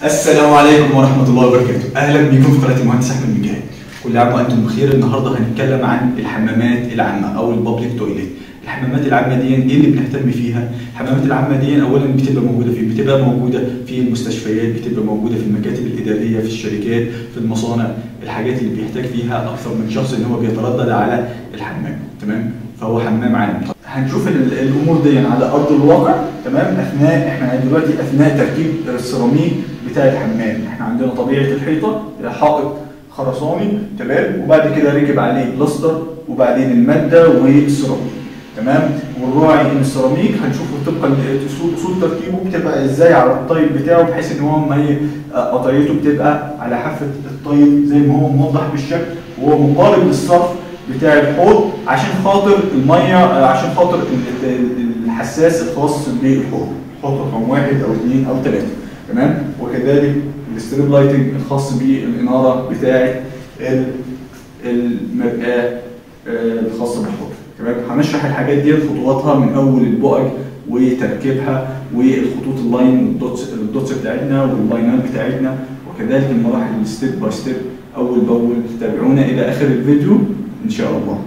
السلام عليكم ورحمة الله وبركاته، أهلا بكم في قناة المهندس أحمد مجاهد. كل عام وأنتم بخير، النهارده هنتكلم عن الحمامات العامة أو البابليك تويليت. الحمامات العامة دي إيه اللي بنهتم فيها؟ الحمامات العامة دي أولا بتبقى موجودة فين؟ بتبقى موجودة في المستشفيات، بتبقى موجودة في المكاتب الإدارية، في الشركات، في المصانع، الحاجات اللي بيحتاج فيها أكثر من شخص إن هو بيتردد على الحمام، تمام؟ فهو حمام عام. هنشوف ال- الامور دي على ارض الواقع تمام اثناء احنا دلوقتي اثناء تركيب السيراميك بتاع الحمام احنا عندنا طبيعه الحيطه حائط خرساني تمام وبعد كده ركب عليه بلاستر وبعدين الماده والسيراميك تمام والراعي ان السيراميك هنشوفه طبقا لاصول أصول تركيبه بتبقى ازاي على الطيب بتاعه بحيث ان هو ما هي آه، قطعيته بتبقى على حافه الطيب زي ما هو موضح بالشكل وهو مقارب للصف بتاع الحوض عشان خاطر الميه آه، عشان خاطر ال- ال- الحساس الخاص بالحوض حوض رقم واحد او اثنين او ثلاثه تمام وكذلك الستريب لايتنج الخاص بالاناره بتاعه ال- المرآة آه، الخاصه بالحوض تمام هنشرح الحاجات دي خطواتها من اول البؤج وتركيبها والخطوط اللاين والدوتس الدوتس بتاعتنا واللاينات بتاعتنا وكذلك المراحل ستيب باي ستيب اول باول تابعونا الى اخر الفيديو ان شاء الله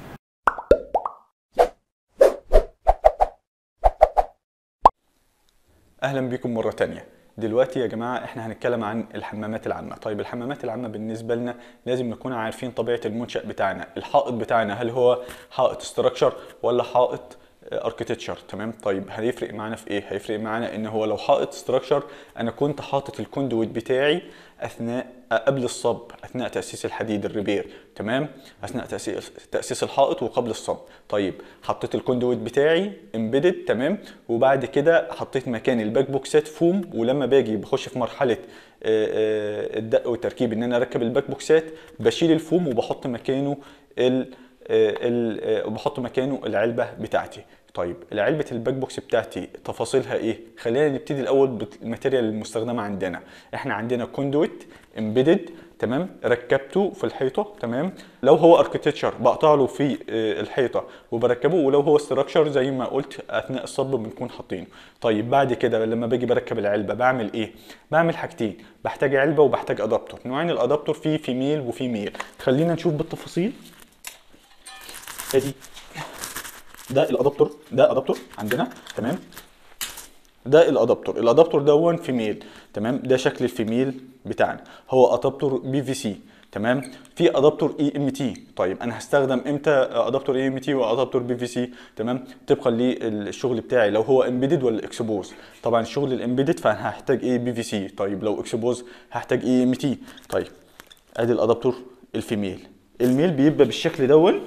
اهلا بكم مره تانية دلوقتي يا جماعه احنا هنتكلم عن الحمامات العامه طيب الحمامات العامه بالنسبه لنا لازم نكون عارفين طبيعه المنشا بتاعنا الحائط بتاعنا هل هو حائط استراكشر ولا حائط اركتشر تمام طيب هيفرق معانا في ايه هيفرق معانا ان هو لو حائط استراكشر انا كنت حاطط الكوندويت بتاعي اثناء قبل الصب اثناء تاسيس الحديد الريبير تمام اثناء تاسيس تاسيس الحائط وقبل الصب طيب حطيت الكوندويت بتاعي امبيدد تمام وبعد كده حطيت مكان الباك بوكسات فوم ولما باجي بخش في مرحله آه، آه، الدق والتركيب ان انا اركب الباك بوكسات بشيل الفوم وبحط مكانه ال آه، ال- آه، وبحط مكانه العلبه بتاعتي طيب العلبة الباك بوكس بتاعتي تفاصيلها ايه؟ خلينا نبتدي الاول بالماتيريال المستخدمة عندنا، احنا عندنا كوندويت امبيدد تمام ركبته في الحيطة تمام لو هو اركتشر بقطع له في آه، الحيطة وبركبه ولو هو استراكشر زي ما قلت اثناء الصب بنكون حاطينه طيب بعد كده لما باجي بركب العلبة بعمل ايه؟ بعمل حاجتين بحتاج علبة وبحتاج ادابتور نوعين الادابتور في فيميل وفي ميل خلينا نشوف بالتفاصيل ادي ده الادابتور ده ادابتور عندنا تمام ده الادابتور الادابتور ده فيميل تمام ده شكل الفيميل بتاعنا هو ادابتور بي في سي تمام في ادابتور اي ام تي طيب انا هستخدم امتى ادابتور اي ام تي وادابتور بي في سي تمام طبقا للشغل بتاعي لو هو امبيدد ولا اكسبوز طبعا الشغل الامبيدد فانا هحتاج ايه بي في سي طيب لو اكسبوز هحتاج اي ام تي طيب ادي الادابتور الفيميل الميل بيبقى بالشكل دون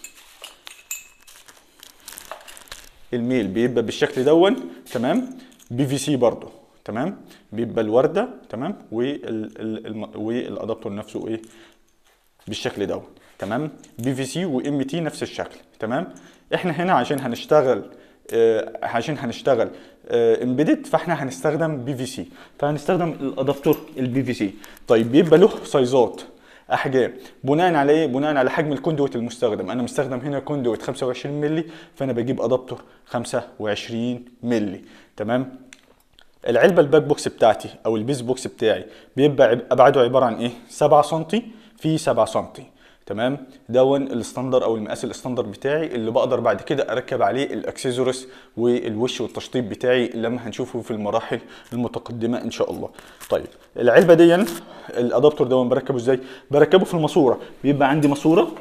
الميل بيبقى بالشكل دون تمام بي في سي برضه تمام بيبقى الورده تمام وال ال- الم- والادابتور نفسه ايه بالشكل دون تمام بي في سي وام تي نفس الشكل تمام احنا هنا عشان هنشتغل آه، عشان هنشتغل امبيدد فاحنا هنستخدم بي في سي فهنستخدم الادابتور البي في سي طيب بيبقى له سايزات احجام بناء على ايه بناء على حجم الكوندويت المستخدم انا مستخدم هنا كوندويت 25 مللي فانا بجيب ادابتور 25 مللي تمام العلبه الباك بوكس بتاعتي او البيز بوكس بتاعي بيبقى عب- ابعاده عباره عن ايه 7 سم في 7 سم تمام دون الستاندر او المقاس الستاندر بتاعي اللي بقدر بعد كده اركب عليه الاكسسوارز والوش والتشطيب بتاعي لما هنشوفه في المراحل المتقدمه ان شاء الله طيب العلبه دي الادابتور ده بركبه ازاي بركبه في الماسوره بيبقى عندي ماسوره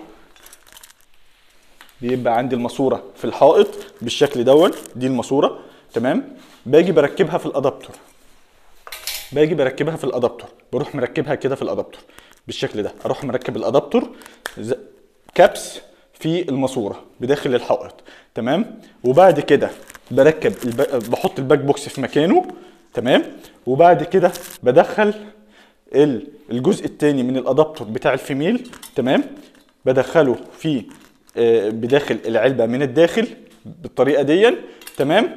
بيبقى عندي الماسوره في الحائط بالشكل دون دي الماسوره تمام باجي بركبها في الادابتور باجي بركبها في الادابتور بروح مركبها كده في الادابتور بالشكل ده اروح مركب الادابتور ز- كابس في الماسوره بداخل الحائط تمام وبعد كده بركب الب... بحط الباك بوكس في مكانه تمام وبعد كده بدخل ال- الجزء الثاني من الادابتور بتاع الفيميل تمام بدخله في آه، بداخل العلبه من الداخل بالطريقه دي تمام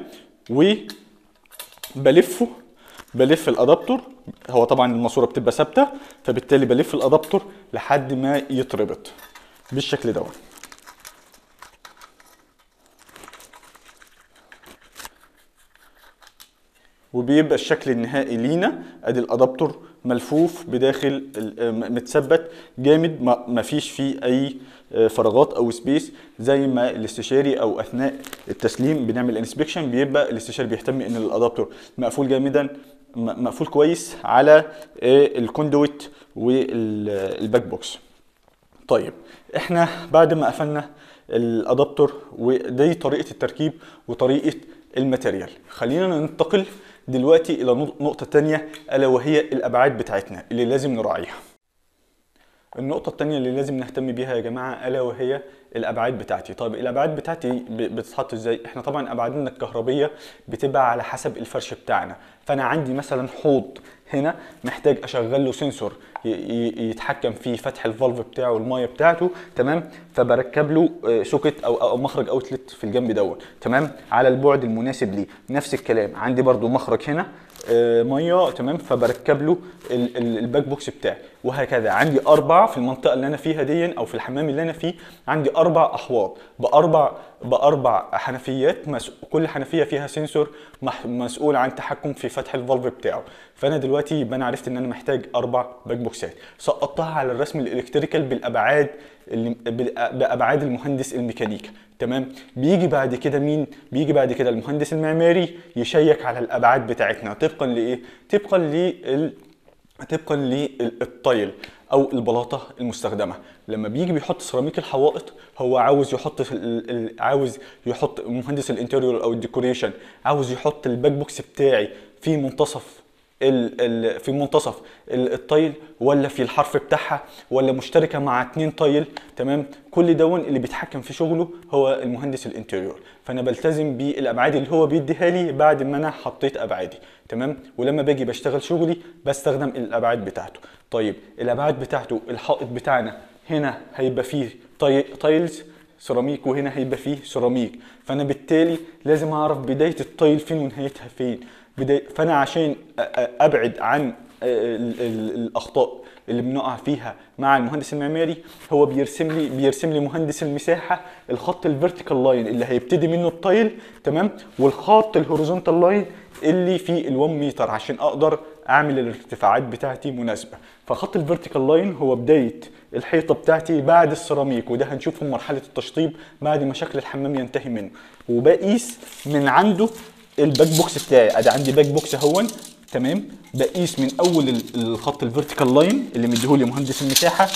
وبلفه بلف الادابتور هو طبعا الماسوره بتبقى ثابته فبالتالي بلف الادابتور لحد ما يتربط بالشكل دوت وبيبقى الشكل النهائي لينا ادي الادابتور ملفوف بداخل ال- آه، م- متثبت جامد ما ما فيش فيه اي آه، فراغات او سبيس زي ما الاستشاري او اثناء التسليم بنعمل انسبكشن بيبقى الاستشاري بيهتم ان الادابتور مقفول جامدا م- مقفول كويس على آه، الكوندويت والباك بوكس طيب احنا بعد ما قفلنا الادابتور ودي طريقه التركيب وطريقه الماتيريال خلينا ننتقل دلوقتي الى نق- نقطه تانية الا وهي الابعاد بتاعتنا اللي لازم نراعيها النقطة التانية اللي لازم نهتم بيها يا جماعة ألا وهي الأبعاد بتاعتي، طيب الأبعاد بتاعتي ب- بتتحط إزاي؟ إحنا طبعا أبعادنا الكهربية بتبقى على حسب الفرش بتاعنا، فأنا عندي مثلا حوض هنا محتاج أشغل له سنسور ي- ي- يتحكم في فتح الفالف بتاعه والمية بتاعته، تمام؟ فبركب له آه، سوكت أو أو مخرج أوتلت في الجنب دوت، تمام؟ على البعد المناسب ليه، نفس الكلام عندي برضو مخرج هنا آه، ميه تمام فبركب له ال- ال- الباك بوكس بتاعي وهكذا عندي اربع في المنطقه اللي انا فيها دي او في الحمام اللي انا فيه عندي اربع احواض باربع باربع حنفيات مس... كل حنفيه فيها سنسور مح... مسؤول عن التحكم في فتح الفالف بتاعه فانا دلوقتي يبقى انا عرفت ان انا محتاج اربع باك بوكسات سقطتها على الرسم الالكتريكال بالابعاد اللي... بالأ- بابعاد المهندس الميكانيكا تمام بيجي بعد كده مين بيجي بعد كده المهندس المعماري يشيك على الابعاد بتاعتنا طبقا لايه طبقا لل طبقا للطيل او البلاطه المستخدمه لما بيجي بيحط سيراميك الحوائط هو عاوز يحط في ال- ال- عاوز يحط مهندس الانتيريور او الديكوريشن عاوز يحط الباك بوكس بتاعي في منتصف ال ال في منتصف ال- الطيل ولا في الحرف بتاعها ولا مشتركه مع اتنين طيل تمام كل دون اللي بيتحكم في شغله هو المهندس الانتيريور فانا بلتزم بالابعاد اللي هو بيديها لي بعد ما انا حطيت ابعادي تمام ولما باجي بشتغل شغلي بستخدم الابعاد بتاعته طيب الابعاد بتاعته الحائط بتاعنا هنا هيبقى فيه طي... تايلز سيراميك وهنا هيبقى فيه سيراميك فانا بالتالي لازم اعرف بدايه الطيل فين ونهايتها فين بداية فانا عشان أ- أ- ابعد عن ال- ال- الاخطاء اللي بنقع فيها مع المهندس المعماري هو بيرسم لي بيرسم لي مهندس المساحه الخط الفيرتيكال لاين اللي هيبتدي منه الطيل تمام والخط الهوريزونتال لاين اللي فيه ال1 متر عشان اقدر اعمل الارتفاعات بتاعتي مناسبه فخط الفيرتيكال لاين هو بدايه الحيطه بتاعتي بعد السيراميك وده هنشوفه في مرحله التشطيب بعد ما شكل الحمام ينتهي منه وبقيس من عنده الباك بوكس بتاعي ادي عندي باك بوكس اهون تمام بقيس من اول ال- الخط الفيرتيكال لاين اللي مديهولي مهندس المساحه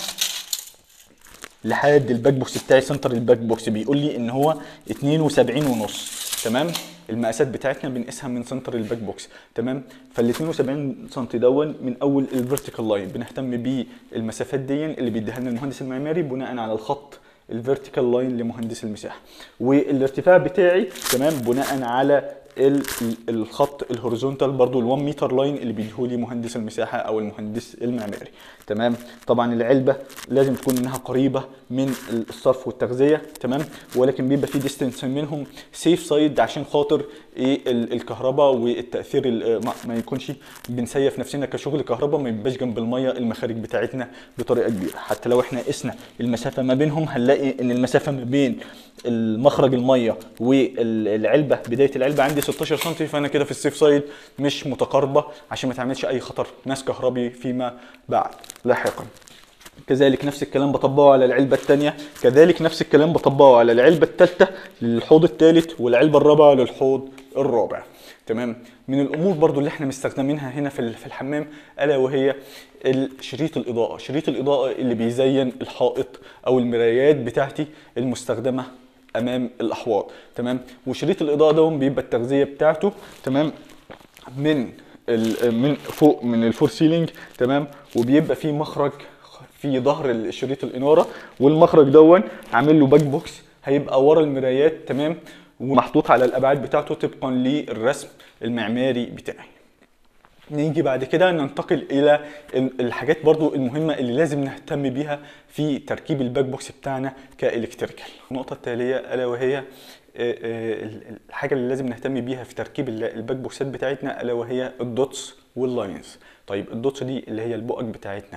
لحد الباك بوكس بتاعي سنتر الباك بوكس بيقول لي ان هو 72 ونص تمام المقاسات بتاعتنا بنقيسها من سنتر الباك بوكس تمام فال 72 سم دون من اول الفيرتيكال لاين بنهتم بالمسافات دي اللي بيديها لنا المهندس المعماري بناء على الخط الفيرتيكال لاين لمهندس المساحه والارتفاع بتاعي تمام بناء على ال- ال- الخط الهوريزونتال برضو ال1 متر لاين اللي بيديهولي مهندس المساحه او المهندس المعماري تمام طبعا العلبه لازم تكون انها قريبه من الصرف والتغذيه تمام ولكن بيبقى في ديستنس منهم سيف سايد عشان خاطر ايه ال- الكهرباء والتاثير ال- ما- ما يكونش بنسيف نفسنا كشغل كهرباء ما يبقاش جنب الميه المخارج بتاعتنا بطريقه كبيره حتى لو احنا قسنا المسافه ما بينهم هنلاقي ان المسافه ما بين المخرج الميه والعلبه بدايه العلبه عندي 16 سم فانا كده في السيف سايد مش متقاربه عشان ما تعملش اي خطر ناس كهربي فيما بعد لاحقا كذلك نفس الكلام بطبقه على العلبة الثانية كذلك نفس الكلام بطبقه على العلبة الثالثة للحوض الثالث والعلبة الرابعة للحوض الرابع تمام من الامور برضو اللي احنا مستخدمينها هنا في ال- في الحمام الا وهي ال- شريط الاضاءه شريط الاضاءه اللي بيزين الحائط او المرايات بتاعتي المستخدمه امام الاحواض تمام وشريط الاضاءه ده بيبقى التغذيه بتاعته تمام من ال- من فوق من الفور سيلينج تمام وبيبقى فيه مخرج في ظهر شريط الاناره والمخرج دون عامل له باك بوكس هيبقى ورا المرايات تمام ومحطوط على الابعاد بتاعته طبقا للرسم المعماري بتاعي نيجي بعد كده ننتقل الى ال- الحاجات برضو المهمه اللي لازم نهتم بيها في تركيب الباك بوكس بتاعنا كالكتريكال النقطه التاليه الا وهي آه، آه، ال- الحاجه اللي لازم نهتم بيها في تركيب ال- الباك بوكسات بتاعتنا الا وهي الدوتس واللاينز طيب الدوتس دي اللي هي البؤج بتاعتنا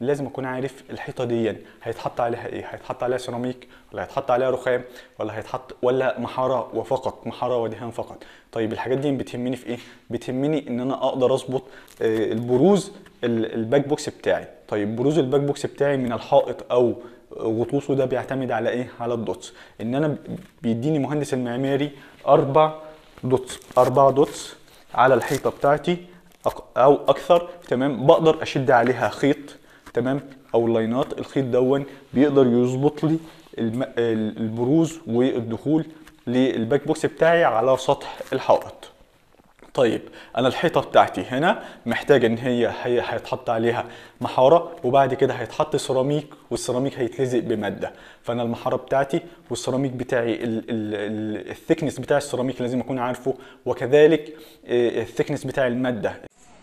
لازم اكون عارف الحيطه دي هيتحط عليها ايه هيتحط عليها سيراميك ولا هيتحط عليها رخام ولا هيتحط ولا محاره وفقط محاره ودهان فقط طيب الحاجات دي بتهمني في ايه بتهمني ان انا اقدر اظبط آه، البروز ال- الباك بوكس بتاعي طيب بروز الباك بوكس بتاعي من الحائط او غطوسه ده بيعتمد على ايه على الدوتس ان انا بيديني مهندس المعماري اربع دوتس اربع دوتس على الحيطه بتاعتي أق- او اكثر تمام بقدر اشد عليها خيط تمام او لاينات الخيط دون بيقدر يظبط لي الم- ال- البروز والدخول للباك بوكس بتاعي على سطح الحائط طيب انا الحيطه بتاعتي هنا محتاجه ان هي هي هيتحط عليها محاره وبعد كده هيتحط سيراميك والسيراميك هيتلزق بماده فانا المحاره بتاعتي والسيراميك بتاعي الثيكنس بتاع السيراميك لازم اكون عارفه وكذلك الثيكنس بتاع الماده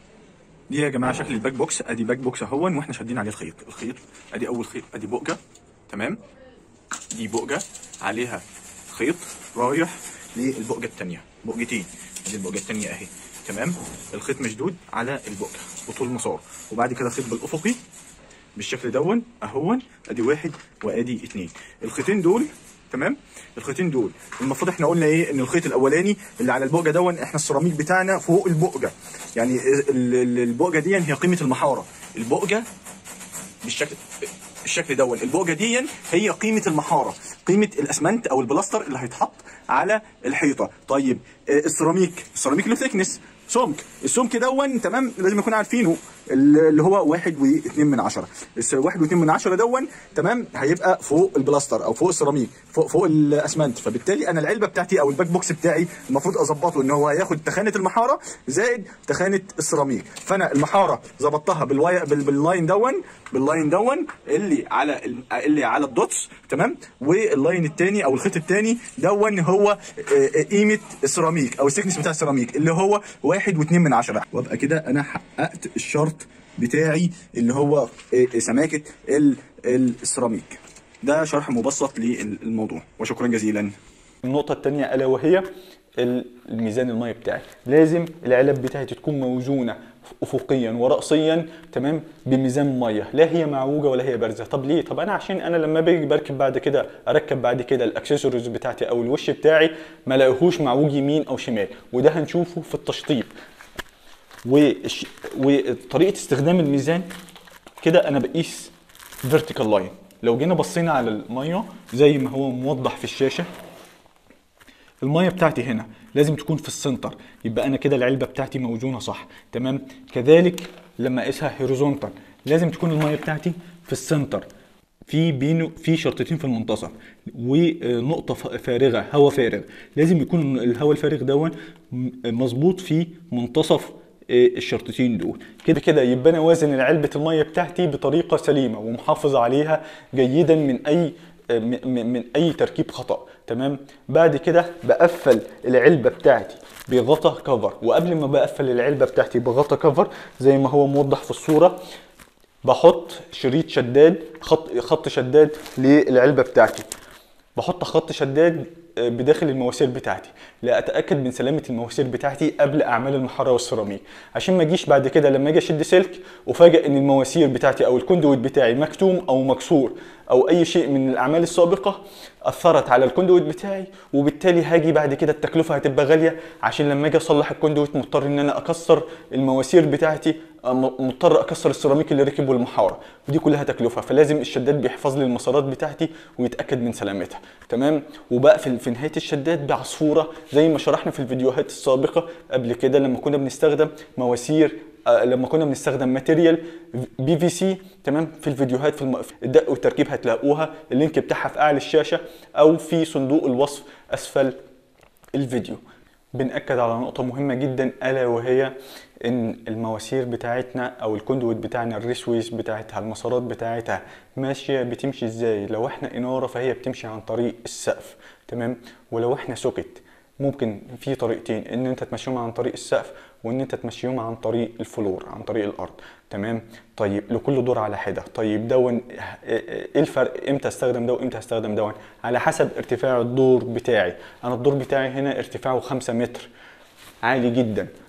دي يا جماعه شكل الباك بوكس ادي باك بوكس اهون واحنا شادين عليه الخيط الخيط ادي اول خيط ادي بؤجه تمام دي بؤجه عليها خيط رايح للبؤجه الثانيه بؤجتين ادي البؤجه الثانيه اهي تمام الخيط مشدود على البؤجه بطول مسار وبعد كده خيط بالافقي بالشكل دون اهون ادي واحد وادي اتنين الخيطين دول تمام الخيطين دول المفروض احنا قلنا ايه ان الخيط الاولاني اللي على البؤجه دون احنا السيراميك بتاعنا فوق البؤجه يعني ال- ال- البؤجه دي هي قيمه المحاره البؤجه بالشكل الشكل دون البؤجه دي هي قيمه المحاره قيمه الاسمنت او البلاستر اللي هيتحط على الحيطه طيب آه، السيراميك السيراميك له ثيكنس سمك السمك دون تمام لازم نكون عارفينه اللي هو واحد واثنين من عشرة الس- واحد واثنين من عشرة دون تمام هيبقى فوق البلاستر او فوق السيراميك فوق فوق الاسمنت فبالتالي انا العلبه بتاعتي او الباك بوكس بتاعي المفروض اظبطه ان هو هياخد تخانه المحاره زائد تخانه السيراميك فانا المحاره ظبطتها بالواي بال- باللاين دون باللاين دون اللي على ال- اللي على الدوتس تمام واللاين الثاني او الخيط الثاني دون هو آه، آه، قيمه السيراميك او السكنس بتاع السيراميك اللي هو واحد واثنين من عشرة وابقى كده انا حققت الشرط بتاعي اللي هو آه، سماكه ال- السيراميك ده شرح مبسط للموضوع وشكرا جزيلا النقطة التانية ألا وهي الميزان المية بتاعي لازم العلب بتاعتي تكون موزونة افقيا وراسيا تمام بميزان ميه لا هي معوجه ولا هي بارزه طب ليه طب انا عشان انا لما باجي بركب بعد كده اركب بعد كده الاكسسوارز بتاعتي او الوش بتاعي ما لاقيهوش معوج يمين او شمال وده هنشوفه في التشطيب وش... وطريقه استخدام الميزان كده انا بقيس فيرتيكال لاين لو جينا بصينا على الميه زي ما هو موضح في الشاشه الميه بتاعتي هنا لازم تكون في السنتر يبقى انا كده العلبه بتاعتي موزونه صح تمام كذلك لما اقيسها هوريزونتال لازم تكون الميه بتاعتي في السنتر في بينه في شرطتين في المنتصف ونقطه ف- فارغه هواء فارغ لازم يكون الهواء الفارغ دون م- مظبوط في منتصف آه، الشرطتين دول كده كده يبقى انا وازن علبه الميه بتاعتي بطريقه سليمه ومحافظ عليها جيدا من اي من من- من اي تركيب خطا تمام بعد كده بقفل العلبه بتاعتي بغطا كفر وقبل ما بقفل العلبه بتاعتي بغطا كفر زي ما هو موضح في الصوره بحط شريط شداد خط خط شداد للعلبه بتاعتي بحط خط شداد آه، بداخل المواسير بتاعتي لاتاكد من سلامه المواسير بتاعتي قبل اعمال المحاره والسيراميك عشان ما اجيش بعد كده لما اجي اشد سلك وفاجئ ان المواسير بتاعتي او الكوندويت بتاعي مكتوم او مكسور او اي شيء من الاعمال السابقه اثرت على الكوندويت بتاعي وبالتالي هاجي بعد كده التكلفه هتبقى غاليه عشان لما اجي اصلح الكوندويت مضطر ان انا اكسر المواسير بتاعتي أم- مضطر اكسر السيراميك اللي ركب والمحاره ودي كلها تكلفه فلازم الشداد بيحفظ لي المسارات بتاعتي ويتاكد من سلامتها تمام وبقفل في نهايه الشداد بعصفوره زي ما شرحنا في الفيديوهات السابقه قبل كده لما كنا بنستخدم مواسير آه، لما كنا بنستخدم ماتيريال بي في سي تمام في الفيديوهات في الم... في الدق والتركيب هتلاقوها اللينك بتاعها في اعلى الشاشه او في صندوق الوصف اسفل الفيديو بنأكد على نقطة مهمة جدا ألا وهي إن المواسير بتاعتنا أو الكوندويت بتاعنا الريسويس بتاعتها المسارات بتاعتها ماشية بتمشي إزاي لو إحنا إنارة فهي بتمشي عن طريق السقف تمام ولو إحنا سوكت ممكن في طريقتين ان انت تمشيهم عن طريق السقف وان انت تمشيهم عن طريق الفلور عن طريق الارض تمام طيب لكل دور على حده طيب دون ايه الفرق امتى استخدم ده وامتى استخدم دون على حسب ارتفاع الدور بتاعي انا الدور بتاعي هنا ارتفاعه 5 متر عالي جدا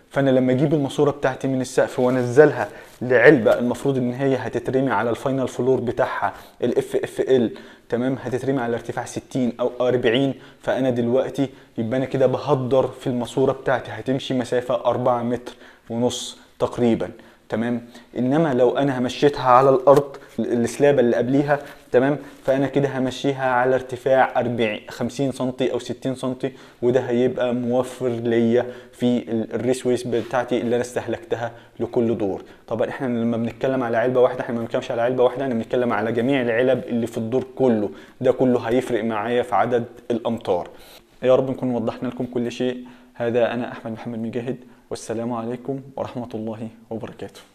فانا لما اجيب الماسوره بتاعتي من السقف وانزلها لعلبه المفروض ان هي هتترمي على الفاينل فلور بتاعها الاف اف ال تمام هتترمي على ارتفاع 60 او 40 فانا دلوقتي يبقى انا كده بهدر في الماسوره بتاعتي هتمشي مسافه 4 متر ونص تقريبا تمام انما لو انا همشيتها على الارض السلابه اللي قبليها تمام فانا كده همشيها على ارتفاع 40 50 سم او 60 سم وده هيبقى موفر ليا في الريس ويس بتاعتي اللي انا استهلكتها لكل دور طبعا احنا لما بنتكلم على علبه واحده احنا ما بنتكلمش على علبه واحده احنا بنتكلم على جميع العلب اللي في الدور كله ده كله هيفرق معايا في عدد الامتار يا رب نكون وضحنا لكم كل شيء هذا انا احمد محمد مجاهد والسلام عليكم ورحمه الله وبركاته